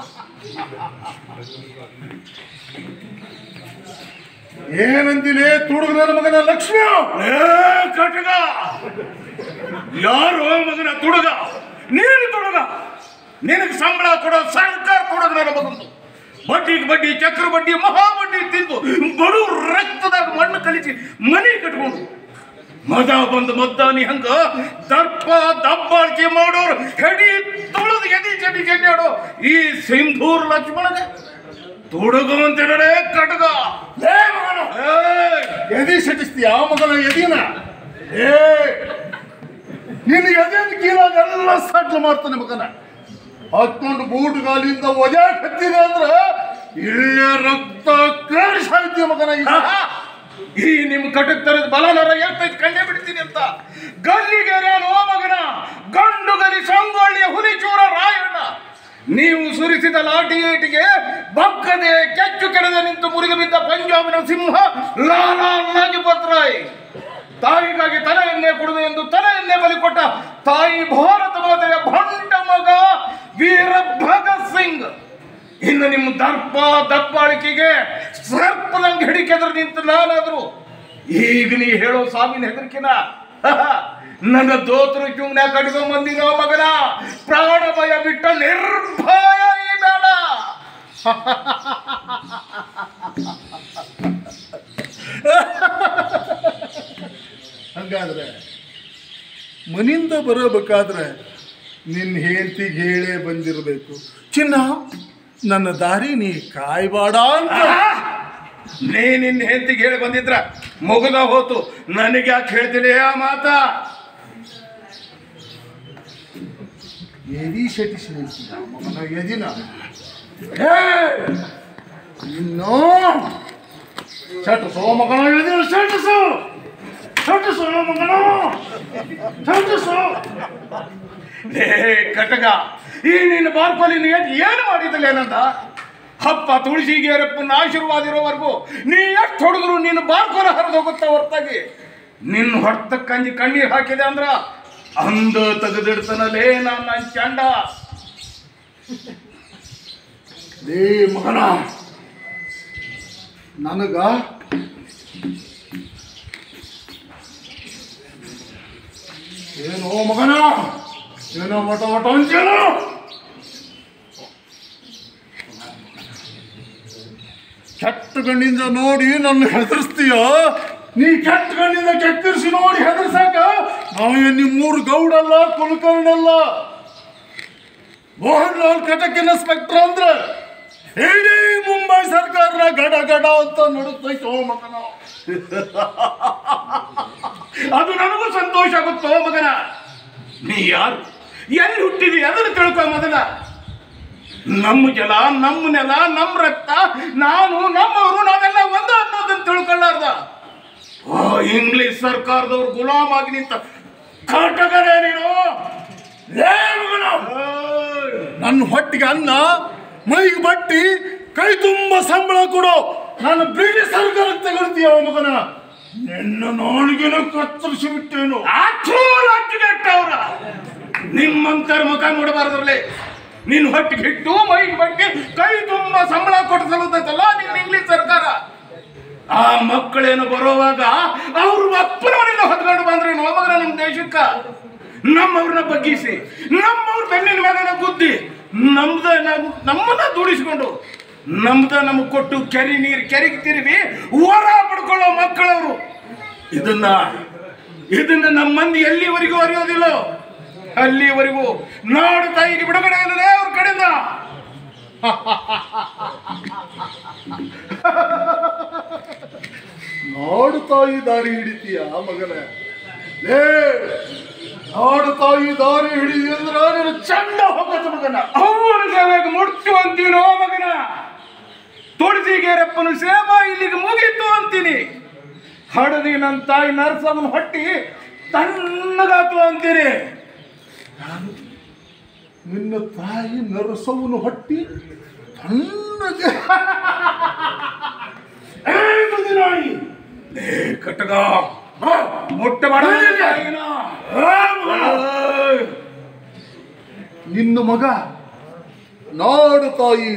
ಏನಂತೀನಿ ತುಡುಗ ನನ್ನ ಮಗನ ಲಕ್ಷ್ಮಿ ಏ ಕಟಗ ಯಾರು ಮಗನ ತುಡುಗ ನೀನು ತುಡುಗ ನಿನಗೆ ಸಂಬಳ ಕೊಡೋ ಸರ್ಕಾರ ಕೊಡೋದು ನನ್ನ ಮಗಂದು ಬಡ್ಡಿಗೆ ಬಡ್ಡಿ ಚಕ್ರ ಬಡ್ಡಿ ಮಹಾ ಬಡ್ಡಿ ತಿಂದು ಬಡು ರಕ್ತದಾಗ ಮಣ್ಣು ಕಲಿಸಿ ಮನೆ ಕಟ್ಕೊಂಡು ಮದ ಬಂದು ಮದ್ದಾನಿ ಹಂಗ ದರ್ಪ ದಬ್ಬಾಳಿಕೆ ಮಾಡೋರು ಹೆಡಿ ತುಳಿದು ಎದಿ ಚಟಿ ಚೆಡ್ಡಾಡೋ ಈ ಸಿಂಧೂರ್ ಲಕ್ಷ್ಮಣಗ ತುಡುಗ ಅಂತೇಳೇ ಕಟಗ ಲೇ ಮಗನ ಏಯ್! ಎದಿ ಸಟಿಸ್ತೀಯ ಆ ಮಗನ ಎದಿನ ಏ ನಿನ್ನ ಎದೆನ ಕೀಲಾಗೆಲ್ಲ ಸಟ್ಲು ಮಾಡ್ತಾನೆ ಮಗನ ಹತ್ಕೊಂಡು ಬೂಟ್ ಗಾಲಿಂದ ಒಜಾಕ್ ಹತ್ತಿದೆ ಅಂದ್ರೆ ಇಲ್ಲೇ ರಕ್ತ ಕೇಳಿ ಸಾಯ್ತೀಯ ಮಗನ ಈಗ ಆಹಾ! ಈ ನಿಮ್ ಕಟಕ್ ತರದ ಬಲನರ ಎಷ್ಟೈತ್ ಕಂಡೇ ಬಿಡ್ತೀನಿ ಅಂತ ಗಲ್ಲಿಗೆರೆ ನೋ ಮಗನ ಗಂಡು ಗಲಿ ಸಂಗೊಳ್ಳಿಯ ಹುಲಿಚೂರ ರಾಯಣ್ಣ ನೀವು ಸುರಿಸಿದ ಲಾಠಿ ಏಟಿಗೆ ಬಕ್ಕದೆ ಕೆಚ್ಚು ಕೆಡದೆ ನಿಂತು ಮುರಿದು ಬಿದ್ದ ಪಂಜಾಬಿನ ಸಿಂಹ ಲಾಲಾ ಲಜಪತ್ ರಾಯ್ ತಾಯಿಗಾಗಿ ತಲೆ ಎಣ್ಣೆ ಕುಡಿದು ಎಂದು ತಲೆ ಎಣ್ಣೆ ಬಲಿ ಕೊಟ್ಟ ತಾಯಿ ಭಾರತ ಮಾತೆಯ ಭಂಡ ಮಗ ವೀರ ಭಗತ್ ಸಿಂಗ್ ಇನ್ನು ನಿಮ್ಮ ದರ್ಪ ದಬ್ಬಾಳಿಕೆಗೆ ಸರ್ಪದಂಗೆ ಹಿಡಿಕೆದ್ರು ನಿಂತು ನಾನಾದ್ರು ಈಗ ನೀ ಹೇಳೋ ಸಾವಿನ ಹೆದರಿಕೆನ ನನ್ನ ದೋತರು ಚುಂಗ್ನ ಕಟ್ಕೊಂಡ್ ಬಂದಿರೋ ಮಗನ ಪ್ರಾಣ ಭಯ ಬಿಟ್ಟ ನಿರ್ಭಯ ಈ ಬೇಡ ಹಂಗಾದ್ರೆ ಮನಿಂದ ಬರಬೇಕಾದ್ರೆ ನಿನ್ನ ಹೆಂಡತಿಗೆ ಹೇಳೇ ಬಂದಿರಬೇಕು ಚಿನ್ನ ನನ್ನ ದಾರಿ ನೀ ಕಾಯ್ಬೇಡ ಅಂತ ನೀ ನಿನ್ನ ಹೆಂಡತಿಗೆ ಹೇಳಿ ಬಂದಿದ್ರ ಮುಗಿದ ಹೋತು ನನಗೆ ಯಾಕೆ ಹೇಳ್ತೀನಿ ಆ ಮಾತ ಎದಿ ಶಟಿಸಿ ನಿಲ್ಸಿದ ಮಗನ ಎದಿನ ಏ, ಇನ್ನು ಚಟಸೋ ಮಗನ ಎದಿನ ಚಟಸು ಚಟಸೋ ಮಗನ ಚಟಸು ಲೇ ಕಟಗ ಈ ನಿನ್ನ ಬಾರ್ಕೋಲಿ ನೀ ಏನ್- ಏನು ಮಾಡಿದಿಲ್ಲ ಏನಂತ ಹಪ್ಪ ತುಳಸಿಗೇರಪ್ಪನ ಆಶೀರ್ವಾದ ಇರೋವರೆಗೂ ನೀ ಎಷ್ಟು ಹೊಡೆದ್ರು ನಿನ್ನ ಬಾರ್ಕೋಲ ಹರಿದು ಹೋಗುತ್ತ ಹೊರತಾಗಿ ನಿನ್ನ ಹೊರತ ಕಂಜಿ ಕಣ್ಣೀರ್ ಹಾಕಿದೆ ಅಂದ್ರ ಅಂದ ತೆಗೆದಿಡ್ತಾನಲೇ ನನ್ನ ಚಂಡ ಲೇ ಮಗನ ನನಗ ಏನೋ ಮಗನ ಏನೋ ಮಟ ಮಟ ಅಂಚೇನು ಕೆಟ್ಟ ಗಣ್ಣಿಂದ ನೋಡಿ ನನ್ನ ಹೆದರ್ಸ್ತೀಯ ನೀ ಕೆಟ್ಟ ಗಣ್ಣಿಂದ ಕೆತ್ತಿರಿಸಿ ನೋಡಿ ಹೆದರ್ಸಾಕ ನಾವು ನಿಮ್ಮೂರು ಗೌಡಲ್ಲ ಕುಲಕರ್ಣಲ್ಲ ಮೋಹನ್ ಲಾಲ್ ಕಟಕ್ ಇನ್ಸ್ಪೆಕ್ಟರ್ ಅಂದ್ರೆ ಇಡೀ ಮುಂಬೈ ಸರ್ಕಾರನ ಗಡ ಗಡ ಅಂತ ನಡುತ್ತೈತೋ ಮಗನ ಅದು ನನಗೂ ಸಂತೋಷ ಆಗುತ್ತೋ ಮಗನ ನೀ ಯಾರು ಎಲ್ಲಿ ಹುಟ್ಟಿದಿ ಅದನ್ನು ತಿಳ್ಕೊ ಮೊದಲ ನಮ್ಮ ಜಲ ನಮ್ಮ ನೆಲ ನಮ್ಮ ರಕ್ತ ನಾನು ನಮ್ಮವರು ನಾವೆಲ್ಲ ಒಂದು ಅನ್ನೋದನ್ನ ತಿಳ್ಕೊಳ್ಳಾರ್ದ ಓ ಇಂಗ್ಲಿಷ್ ಸರ್ಕಾರದವ್ರು ಗುಲಾಮ್ ಆಗಿ ನಿಂತ ಕಾಟಗನೇ ನೀನು ಲೇ ಮಗನ ಏಯ್! ನನ್ನ ಹೊಟ್ಟಿಗೆ ಅನ್ನ ಮೈಗೆ ಬಟ್ಟಿ ಕೈ ತುಂಬ ಸಂಬಳ ಕೊಡು ನಾನು ಬ್ರಿಟಿಷ್ ಸರ್ಕಾರಕ್ಕೆ ತಗೊಳ್ತೀಯ ಮಗನ ನಿನ್ನ ನಾಳಿಗೆನ ಕತ್ತರಿಸಿ ಬಿಟ್ಟೇನು ಅವ್ರ ನಿಮ್ಮಂತರ ಮುಖ ನೋಡಬಾರ್ದ್ರಲ್ಲಿ ನಿನ್ನ ಹೊಟ್ಟಿಗೆ ಹಿಟ್ಟು ಮೈಗೆ ಬಟ್ಟೆ ಕೈ ತುಂಬ ಸಂಬಳ ಕೊಟ್ಟು ಸಲ್ಲುತ್ತಲ್ಲ ನಿನ್ನ ಇಂಗ್ಲಿಷ್ ಸರ್ಕಾರ ಆ ಮಕ್ಕಳೇನು ಬರೋವಾಗ ಅವ್ರ ಅಪ್ಪನವರಿಂದ ಹೊತ್ಕೊಂಡು ಬಂದ್ರೆ ಮಗನ ನಮ್ಮ ದೇಶಕ್ಕ ನಮ್ಮವ್ರನ್ನ ಬಗ್ಗಿಸಿ ನಮ್ಮವ್ರ ಬೆನ್ನಿನ ಮೇಲೆ ಗುದ್ದಿ ನಮ್ದ ನಾವು- ನಮ್ಮನ್ನ ದುಡಿಸ್ಕೊಂಡು ನಮ್ದ ನಮಗ್ ಕೊಟ್ಟು ಕೆರೆ ನೀರು ಕೆರೆಗೆ ತಿರುವಿ ಹೊರ ಪಡ್ಕೊಳ್ಳೋ ಮಕ್ಕಳವರು ಇದನ್ನ ಇದನ್ನ ನಮ್ಮ ಮಂದಿ ಎಲ್ಲಿವರೆಗೂ ಅರಿಯೋದಿಲ್ಲ ಅಲ್ಲಿವರೆಗೂ ನಾಡು ತಾಯಿಗೆ ಬಿಡುಗಡೆ ಇಲ್ಲದೆ ಅವ್ರ ಕಡೆಯಿಂದ ನಾಡು ತಾಯಿ ದಾರಿ ಹಿಡಿತೀಯ ಮಗನ ಲೇ ನಾಡು ತಾಯಿ ದಾರಿ ಹಿಡಿದಿ ಅಂದ್ರೆ ನೀನು ಚಂಡ ಹೋಗತ್ತೆ ಮಗನ ಅವನ ಸೇವೆಗೆ ಮುಡ್ತು ಅಂತೀನೋ ಮಗನ ತುಳಸಿಗೇರಪ್ಪನ ಸೇವಾ ಇಲ್ಲಿಗೆ ಮುಗೀತು ಅಂತೀನಿ ಹಡದಿ ನನ್ನ ತಾಯಿ ನರ್ಸವನ ಹೊಟ್ಟಿ ತಣ್ಣಗಾತು ಅಂತೀನಿ ನಿನ್ನ ತಾಯಿ ನರಸವನು ಹೊಟ್ಟಿ ತಣ್ಣಗೆ ಏ ಬದಿನಾಯಿ! ಏ ಕಟ್ಟಗ ಮೊಟ್ಟೆ ಮಾಡ ನಿನ್ನ ಮಗ ನಾಡು ತಾಯಿ